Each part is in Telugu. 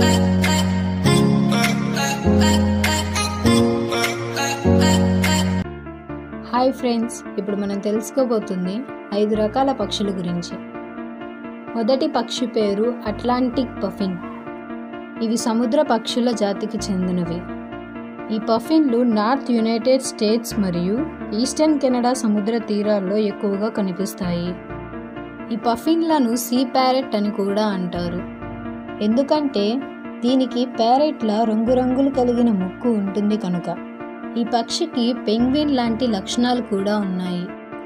హాయ్ ఫ్రెండ్స్ ఇప్పుడు మనం తెలుసుకోబోతుంది ఐదు రకాల పక్షుల గురించి మొదటి పక్షి పేరు అట్లాంటిక్ పఫిన్ ఇవి సముద్ర పక్షుల జాతికి చెందినవి ఈ పఫిన్లు నార్త్ యునైటెడ్ స్టేట్స్ మరియు ఈస్టర్న్ కెనడా సముద్ర తీరాల్లో ఎక్కువగా కనిపిస్తాయి ఈ పఫిన్లను సీ ప్యారెట్ అని కూడా అంటారు ఎందుకంటే దీనికి ప్యారెట్ల రంగురంగులు కలిగిన ముక్కు ఉంటుంది కనుక ఈ పక్షికి పెంగ్విన్ లాంటి లక్షణాలు కూడా ఉన్నాయి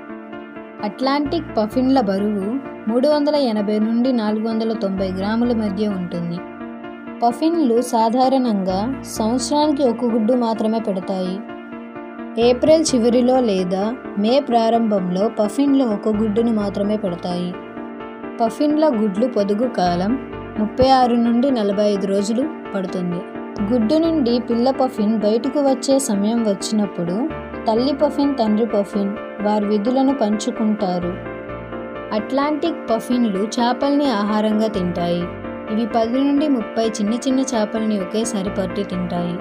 అట్లాంటిక్ పఫిన్ల బరువు మూడు వందల ఎనభై నుండి నాలుగు వందల తొంభై గ్రాముల మధ్య ఉంటుంది పఫిన్లు సాధారణంగా సంవత్సరానికి ఒక గుడ్డు మాత్రమే పెడతాయి ఏప్రిల్ చివరిలో లేదా మే ప్రారంభంలో పఫిన్లు ఒక గుడ్డును మాత్రమే పెడతాయి పఫిన్ల గుడ్లు పొదుగు కాలం ముప్పై ఆరు నుండి నలభై ఐదు రోజులు పడుతుంది గుడ్డు నుండి పిల్ల పఫిన్ బయటకు వచ్చే సమయం వచ్చినప్పుడు తల్లి పఫిన్ తండ్రి పఫిన్ వారి విధులను పంచుకుంటారు అట్లాంటిక్ పఫిన్లు చేపల్ని ఆహారంగా తింటాయి ఇవి పది నుండి ముప్పై చిన్న చిన్న చేపల్ని ఒకేసారి పట్టి తింటాయి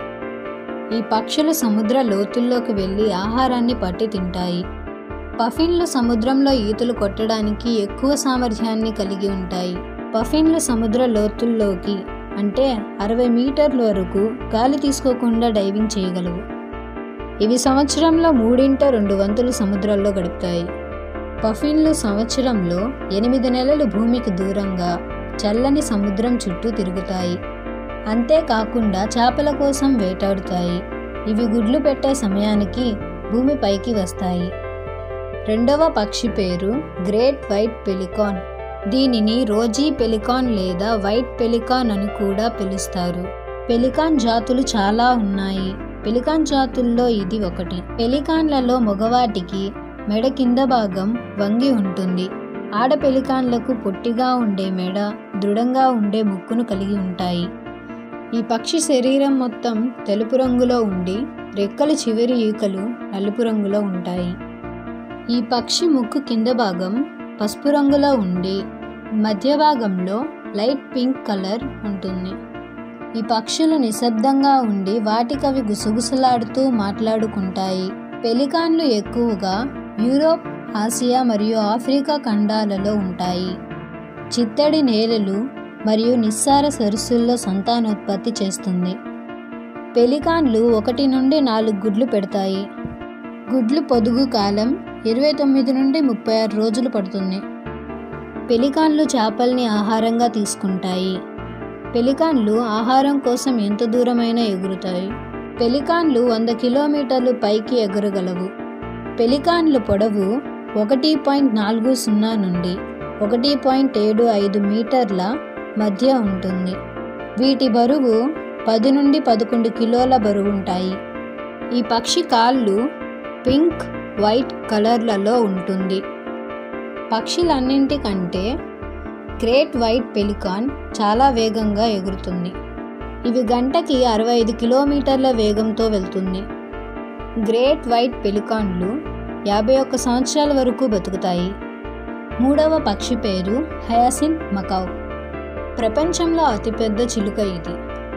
ఈ పక్షులు సముద్ర లోతుల్లోకి వెళ్ళి ఆహారాన్ని పట్టి తింటాయి పఫిన్లు సముద్రంలో ఈతలు కొట్టడానికి ఎక్కువ సామర్థ్యాన్ని కలిగి ఉంటాయి పఫిన్లు సముద్ర లోతుల్లోకి అంటే అరవై మీటర్ల వరకు గాలి తీసుకోకుండా డైవింగ్ చేయగలవు ఇవి సంవత్సరంలో మూడింట రెండు వంతులు సముద్రాల్లో గడుపుతాయి పఫిన్లు సంవత్సరంలో ఎనిమిది నెలలు భూమికి దూరంగా చల్లని సముద్రం చుట్టూ తిరుగుతాయి అంతేకాకుండా చేపల కోసం వేటాడుతాయి ఇవి గుడ్లు పెట్టే సమయానికి భూమిపైకి వస్తాయి రెండవ పక్షి పేరు గ్రేట్ వైట్ పెలికాన్ దీనిని రోజీ పెలికాన్ లేదా వైట్ పెలికాన్ అని కూడా పిలుస్తారు పెలికాన్ జాతులు చాలా ఉన్నాయి పెలికాన్ జాతుల్లో ఇది ఒకటి పెలికాన్లలో మగవాటికి మెడ కింద భాగం వంగి ఉంటుంది ఆడ పెలికాన్లకు పొట్టిగా ఉండే మెడ దృఢంగా ఉండే ముక్కును కలిగి ఉంటాయి ఈ పక్షి శరీరం మొత్తం తెలుపు రంగులో ఉండి రెక్కల చివరి ఈకలు నలుపు రంగులో ఉంటాయి ఈ పక్షి ముక్కు కింద భాగం పసుపు రంగులో ఉండి మధ్య భాగంలో లైట్ పింక్ కలర్ ఉంటుంది ఈ పక్షులు నిశ్శబ్దంగా ఉండి వాటికవి గుసగుసలాడుతూ మాట్లాడుకుంటాయి పెలికాన్లు ఎక్కువగా యూరోప్ ఆసియా మరియు ఆఫ్రికా ఖండాలలో ఉంటాయి చిత్తడి నేలలు మరియు నిస్సార సరస్సుల్లో సంతానోత్పత్తి చేస్తుంది పెలికాన్లు ఒకటి నుండి నాలుగు గుడ్లు పెడతాయి గుడ్లు పొదుగు కాలం ఇరవై తొమ్మిది నుండి ముప్పై ఆరు రోజులు పడుతుంది పెలికాన్లు చేపల్ని ఆహారంగా తీసుకుంటాయి పెలికాన్లు ఆహారం కోసం ఎంత దూరమైనా ఎగురుతాయి పెలికాన్లు వంద కిలోమీటర్లు పైకి ఎగరగలవు పెలికాన్లు పొడవు ఒకటి పాయింట్ నాలుగు సున్నా నుండి ఒకటి పాయింట్ ఏడు ఐదు మీటర్ల మధ్య ఉంటుంది వీటి బరువు పది నుండి పదకొండు కిలోల బరువు ఉంటాయి ఈ పక్షి కాళ్ళు పింక్ వైట్ కలర్లలో ఉంటుంది పక్షులన్నింటికంటే గ్రేట్ వైట్ పెలికాన్ చాలా వేగంగా ఎగురుతుంది ఇవి గంటకి అరవై ఐదు కిలోమీటర్ల వేగంతో వెళ్తుంది గ్రేట్ వైట్ పెలికాన్లు యాభై ఒక్క సంవత్సరాల వరకు బతుకుతాయి మూడవ పక్షి పేరు హయాసిన్ మకావ్ ప్రపంచంలో అతిపెద్ద చిలుక ఇది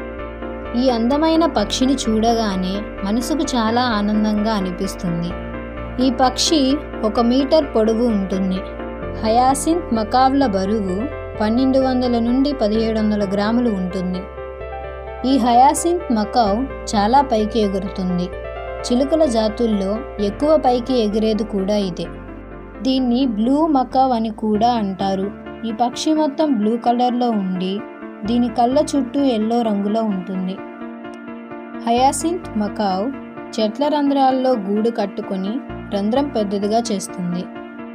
ఈ అందమైన పక్షిని చూడగానే మనసుకు చాలా ఆనందంగా అనిపిస్తుంది ఈ పక్షి ఒక మీటర్ పొడవు ఉంటుంది హయాసిన్ మకావ్ల బరువు పన్నెండు వందల నుండి పదిహేడు వందల గ్రాములు ఉంటుంది ఈ హయాసింత్ మకావ్ చాలా పైకి ఎగురుతుంది చిలుకల జాతుల్లో ఎక్కువ పైకి ఎగిరేది కూడా ఇదే దీన్ని బ్లూ మకావ్ అని కూడా అంటారు ఈ పక్షి మొత్తం బ్లూ కలర్లో ఉండి దీని కళ్ళ చుట్టూ ఎల్లో రంగులో ఉంటుంది హయాసింత్ మకావ్ చెట్ల రంధ్రాల్లో గూడు కట్టుకొని రంధ్రం పెద్దదిగా చేస్తుంది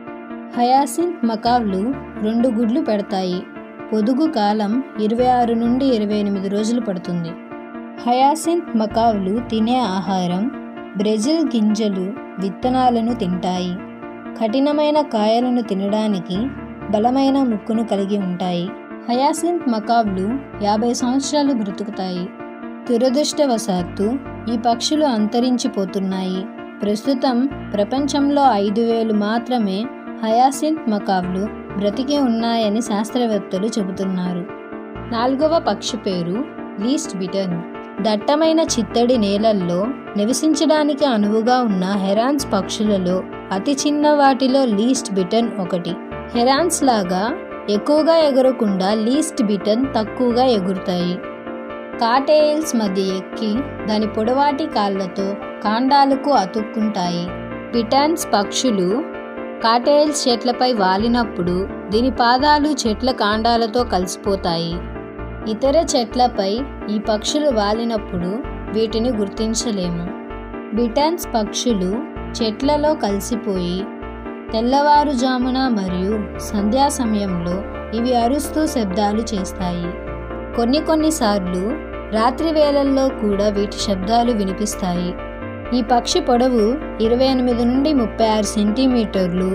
హయాసింత్ మకావ్లు రెండు గుడ్లు పెడతాయి పొదుగు కాలం ఇరవై ఆరు నుండి ఇరవై ఎనిమిది రోజులు పడుతుంది హయాసింత్ మకావ్లు తినే ఆహారం బ్రెజిల్ గింజలు విత్తనాలను తింటాయి కఠినమైన కాయలను తినడానికి బలమైన ముక్కును కలిగి ఉంటాయి హయాసింత్ మకావ్లు యాభై సంవత్సరాలు బ్రతుకుతాయి దురదృష్టవశాత్తు ఈ పక్షులు అంతరించిపోతున్నాయి ప్రస్తుతం ప్రపంచంలో ఐదు వేలు మాత్రమే హయాసింత్ మకావ్లు బ్రతికి ఉన్నాయని శాస్త్రవేత్తలు చెబుతున్నారు నాలుగవ పక్షి పేరు లీస్ట్ బిటన్ దట్టమైన చిత్తడి నేలల్లో నివసించడానికి అనువుగా ఉన్న హెరాన్స్ పక్షులలో అతి చిన్న వాటిలో లీస్ట్ బిటన్ ఒకటి హెరాన్స్ లాగా ఎక్కువగా ఎగరకుండా లీస్ట్ బిటన్ తక్కువగా ఎగురుతాయి కాటేయిల్స్ మధ్య ఎక్కి దాని పొడవాటి కాళ్ళతో కాండాలకు అతుక్కుంటాయి బిటన్స్ పక్షులు కాటేయిల్స్ చెట్లపై వాలినప్పుడు దీని పాదాలు చెట్ల కాండాలతో కలిసిపోతాయి ఇతర చెట్లపై ఈ పక్షులు వాలినప్పుడు వీటిని గుర్తించలేము బిటన్స్ పక్షులు చెట్లలో కలిసిపోయి తెల్లవారుజామున మరియు సంధ్యా సమయంలో ఇవి అరుస్తూ శబ్దాలు చేస్తాయి కొన్ని కొన్నిసార్లు రాత్రి వేళల్లో కూడా వీటి శబ్దాలు వినిపిస్తాయి ఈ పక్షి పొడవు ఇరవై ఎనిమిది నుండి ముప్పై ఆరు సెంటీమీటర్లు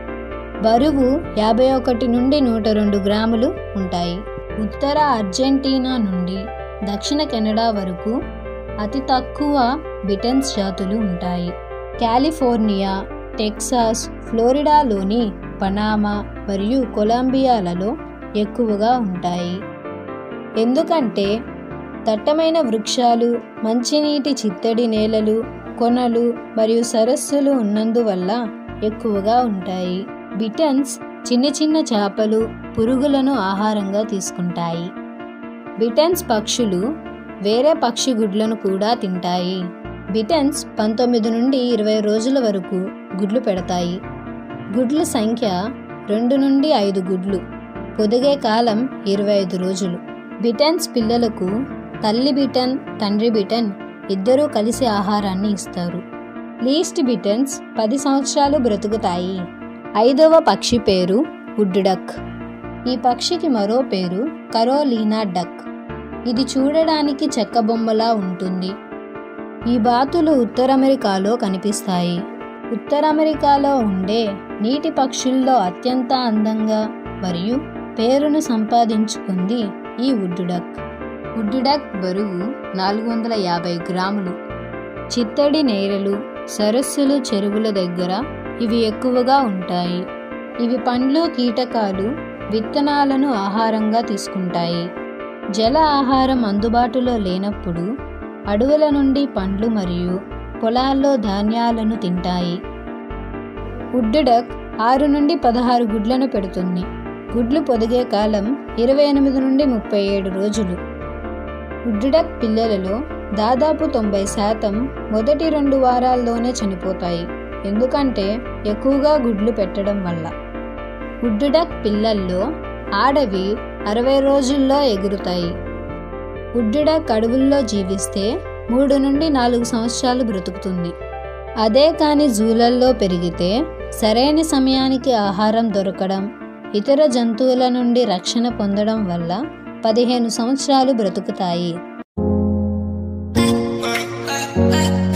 బరువు యాభై ఒకటి నుండి నూట రెండు గ్రాములు ఉంటాయి ఉత్తర అర్జెంటీనా నుండి దక్షిణ కెనడా వరకు అతి తక్కువ బిటన్స్ జాతులు ఉంటాయి కాలిఫోర్నియా టెక్సాస్ ఫ్లోరిడాలోని పనామా మరియు కొలంబియాలలో ఎక్కువగా ఉంటాయి ఎందుకంటే దట్టమైన వృక్షాలు మంచినీటి చిత్తడి నేలలు కొనలు మరియు సరస్సులు ఉన్నందువల్ల ఎక్కువగా ఉంటాయి బిటన్స్ చిన్న చిన్న చేపలు పురుగులను ఆహారంగా తీసుకుంటాయి బిటన్స్ పక్షులు వేరే పక్షి గుడ్లను కూడా తింటాయి బిటన్స్ పంతొమ్మిది నుండి ఇరవై రోజుల వరకు గుడ్లు పెడతాయి గుడ్ల సంఖ్య రెండు నుండి ఐదు గుడ్లు పొదిగే కాలం ఇరవై ఐదు రోజులు బిటన్స్ పిల్లలకు తల్లి బిటన్ తండ్రి బిటన్ ఇద్దరూ కలిసి ఆహారాన్ని ఇస్తారు లీస్ట్ బిటన్స్ పది సంవత్సరాలు బ్రతుకుతాయి ఐదవ పక్షి పేరు వుడ్ డక్ ఈ పక్షికి మరో పేరు కరోలీనా డక్ ఇది చూడడానికి చెక్క బొమ్మలా ఉంటుంది ఈ బాతులు ఉత్తర అమెరికాలో కనిపిస్తాయి ఉత్తర అమెరికాలో ఉండే నీటి పక్షుల్లో అత్యంత అందంగా మరియు పేరును సంపాదించుకుంది ఈ వుడ్ డక్ వుడ్ డక్ బరువు నాలుగు వందల యాభై గ్రాములు చిత్తడి నేరలు సరస్సులు చెరువుల దగ్గర ఇవి ఎక్కువగా ఉంటాయి ఇవి పండ్లు కీటకాలు విత్తనాలను ఆహారంగా తీసుకుంటాయి జల ఆహారం అందుబాటులో లేనప్పుడు అడవుల నుండి పండ్లు మరియు పొలాల్లో ధాన్యాలను తింటాయి వుడ్ డక్ ఆరు నుండి పదహారు గుడ్లను పెడుతుంది గుడ్లు పొదిగే కాలం ఇరవై ఎనిమిది నుండి ముప్పై ఏడు రోజులు వుడ్ డక్ పిల్లలలో దాదాపు తొంభై శాతం మొదటి రెండు వారాల్లోనే చనిపోతాయి ఎందుకంటే ఎక్కువగా గుడ్లు పెట్టడం వల్ల వుడ్ డక్ పిల్లల్లో ఆడవి అరవై రోజుల్లో ఎగురుతాయి వుడ్ డక్ అడవుల్లో జీవిస్తే మూడు నుండి నాలుగు సంవత్సరాలు బ్రతుకుతుంది అదే కాని జూలల్లో పెరిగితే సరైన సమయానికి ఆహారం దొరకడం ఇతర జంతువుల నుండి రక్షణ పొందడం వల్ల పదిహేను సంవత్సరాలు బ్రతుకుతాయి Hey.